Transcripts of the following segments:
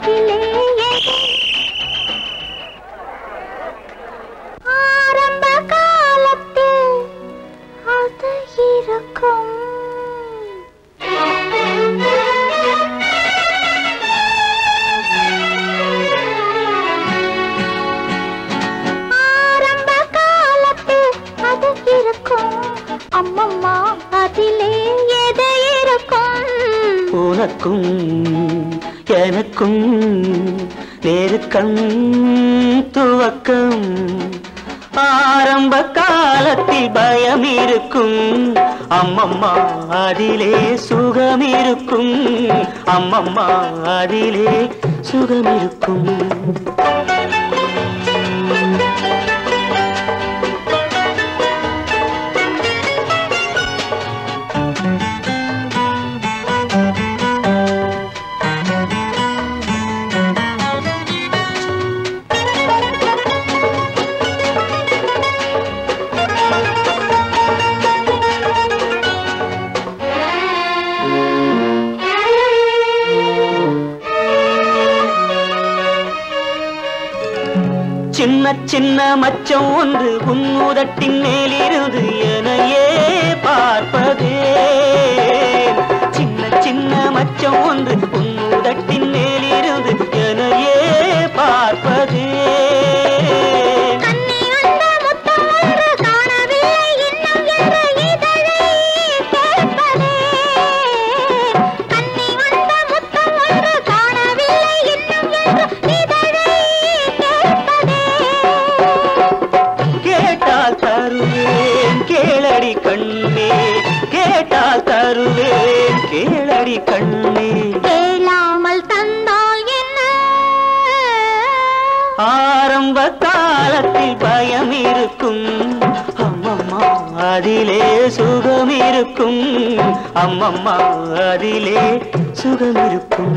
அதிலே ஆரம்ப காலத்தில் அது இருக்கும் ஆரம்ப காலத்தில் அது இருக்கும் அம்மம்மா அதிலே எது இருக்கும் உனக்கும் எனக்கும் நெருக்கம் துவக்கம் ஆரம்ப காலத்தில் பயம் இருக்கும் அம்மம்மா அதிலே சுகம் இருக்கும் அம்மம்மா அதிலே சுகம் இருக்கும் சின்ன சின்ன மச்சம் ஒன்று உன்னுதட்டின் மேலிருந்து எனையே பார்ப்பதே சின்ன சின்ன மச்சம் ஒன்று உன்னுதட்டின் மேலிருந்து எனையே பார்ப்பதே கண்ணி வந்த முத்தம் ஒன்று காணவில்லை இன்னும் என்று இதழை கேட்பதே கண்ணி வந்த முத்தம் ஒன்று காணவில்லை இன்னும் என்று இதழை கேட்பதே கேட்டால் தருவேன் கேளடி கண்ணே கேட்டால் தருவேன் கேளடி கண்ணே கேளாமல் தந்தால் என்ன ஆரம்ப காலத்தில் பயம் இருக்கும் அம்மம்மா அதிலே சுகம் இருக்கும் அம்மம்மா அதிலே சுகம் இருக்கும்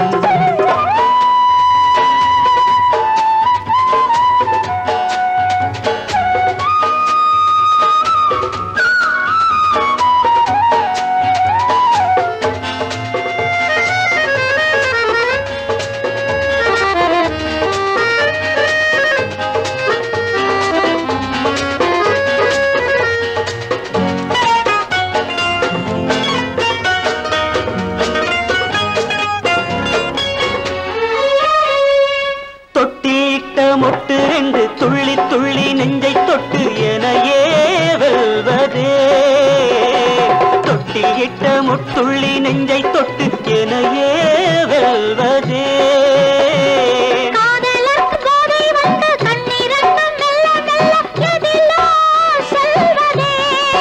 தொட்டியிட்ட மொட்டு ரெண்டு துள்ளி துள்ளி நெஞ்சை தொட்டு எனையே வெல்வதே தொட்டியிட்ட முட்டுள்ளி நெஞ்சை தொட்டு எனையே வெல்வதே காதலர்க்கு போதை வந்து கண்ணிரண்டும் மெல்ல மெல்ல எதிலோ செல்வதே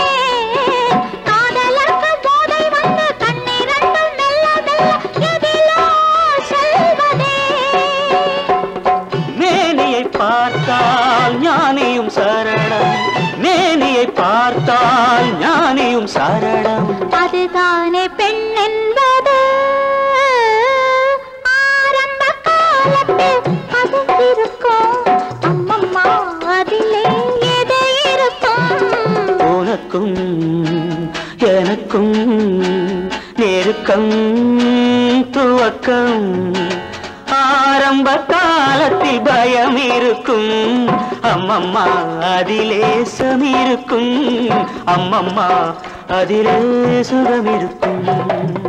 காதலர்க்கு போதை வந்து கண்ணிரண்டும் மெல்ல மெல்ல எதிலோ செல்வதே மேனியை பார்த்தால் ஞானியும் சரணம் மேனியை பார்த்தால் ஞானியும் சரணம் அதுதானே பெண் என்பது ஆரம்ப காலத்தில் அது இருக்கும் அம்மம்மா அதிலே எது இருக்கும் உனக்கும் எனக்கும் நெருக்கம் துவக்கம் ஆரம்ப காலத்தில் பயம் இருக்கும் அம்மம்மா அதிலே சமிருக்கும் அம்மம்மா அதிலே சுகம் இருக்கும்